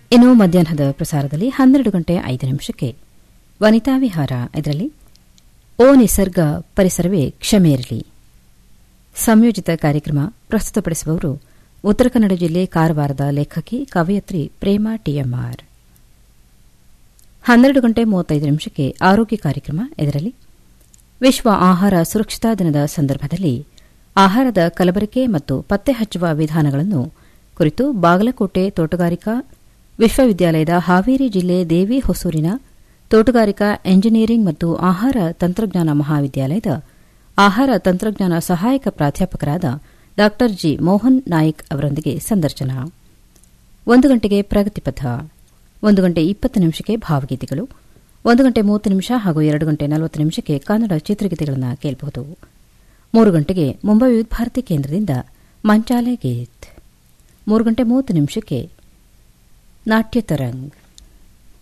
ಇನ್ನು ಮಧ್ಯಾಹ್ನದ ಪ್ರಸಾರದಲ್ಲಿ ಹನ್ನೆರಡು ಗಂಟೆ ಐದು ನಿಮಿಷಕ್ಕೆ ವನಿತಾ ವಿಹಾರ ಇದರಲ್ಲಿ ಓ ನಿಸರ್ಗ ಪರಿಸರವೇ ಕ್ಷಮೆ ಇರಲಿ ಸಂಯೋಜಿತ ಕಾರ್ಯಕ್ರಮ ಪ್ರಸ್ತುತಪಡಿಸುವವರು ಉತ್ತರ ಕನ್ನಡ ಜಿಲ್ಲೆ ಕಾರವಾರದ ಲೇಖಕಿ ಕವಯತ್ರಿ ಪ್ರೇಮಾ ಟಿಎಂಆರ್ ಹನ್ನೆರಡು ಗಂಟೆ ಮೂವತ್ತೈದು ನಿಮಿಷಕ್ಕೆ ಆರೋಗ್ಯ ಕಾರ್ಯಕ್ರಮ ಇದರಲ್ಲಿ ವಿಶ್ವ ಆಹಾರ ಸುರಕ್ಷತಾ ದಿನದ ಸಂದರ್ಭದಲ್ಲಿ ಆಹಾರದ ಕಲಬೆರಕೆ ಮತ್ತು ಪತ್ತೆ ಹಚ್ಚುವ ವಿಧಾನಗಳನ್ನು ಕುರಿತು ಬಾಗಲಕೋಟೆ ತೋಟಗಾರಿಕಾ ವಿಶ್ವವಿದ್ಯಾಲಯದ ಹಾವೇರಿ ಜಿಲ್ಲೆ ದೇವಿ ಹೊಸೂರಿನ ತೋಟಗಾರಿಕಾ ಎಂಜಿನಿಯರಿಂಗ್ ಮತ್ತು ಆಹಾರ ತಂತ್ರಜ್ಞಾನ ಮಹಾವಿದ್ಯಾಲಯದ ಆಹಾರ ತಂತ್ರಜ್ಞಾನ ಸಹಾಯಕ ಪ್ರಾಧ್ಯಾಪಕರಾದ ಡಾ ಜಿ ಮೋಹನ್ ನಾಯ್ಕ್ ಅವರೊಂದಿಗೆ ಸಂದರ್ಶನ ಒಂದು ಗಂಟೆಗೆ ಪ್ರಗತಿಪಥ ಒಂದು ಗಂಟೆ ಇಪ್ಪತ್ತು ನಿಮಿಷಕ್ಕೆ ಭಾವಗೀತೆಗಳು ಒಂದು ಗಂಟೆ ಮೂವತ್ತು ನಿಮಿಷ ಹಾಗೂ ಎರಡು ಗಂಟೆ ನಲವತ್ತು ನಿಮಿಷಕ್ಕೆ ಕನ್ನಡ ಚಿತ್ರಗೀತೆಗಳನ್ನು ಕೇಳಬಹುದು ಮೂರು ಗಂಟೆಗೆ ಮುಂಬೈ ವಿವಿಧ ಭಾರತಿ ಕೇಂದ್ರದಿಂದ ಮಂಚಾಲೆ ಗೀತ್ ಮೂರು ಗಂಟೆ ಮೂವತ್ತು ನಿಮಿಷಕ್ಕೆ ನಾಟ್ಯ ತರಂಗ್